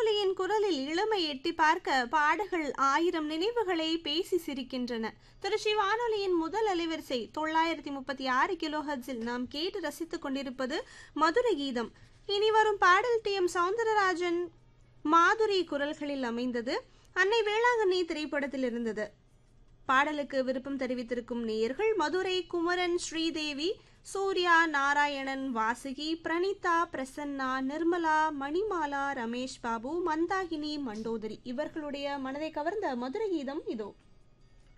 வானொலியின் குரலில் இளமை எட்டி பார்க்க பாடல்கள் ஆயிரம் நினைவுகளை பேசி சிரிக்கின்றன திருச்சி வானொலியின் முதல் அலைவரிசை தொள்ளாயிரத்தி முப்பத்தி ஆறு கிலோ ஹர்ட்ஸில் நாம் கேட்டு ரசித்துக் கொண்டிருப்பது மதுரை கீதம் இனி வரும் பாடல் டி எம் சவுந்தரராஜன் மாதுரி குரல்களில் அமைந்தது அன்னை வேளாங்கண்ணி திரைப்படத்தில் இருந்தது பாடலுக்கு விருப்பம் தெரிவித்திருக்கும் நேயர்கள் மதுரை குமரன் ஸ்ரீதேவி சூர்யா நாராயணன் வாசுகி பிரணீதா பிரசன்னா நிர்மலா மணிமாலா ரமேஷ் பாபு மந்தாகினி மண்டோதரி இவர்களுடைய மனதை கவர்ந்த மதுரை கீதம் இதோ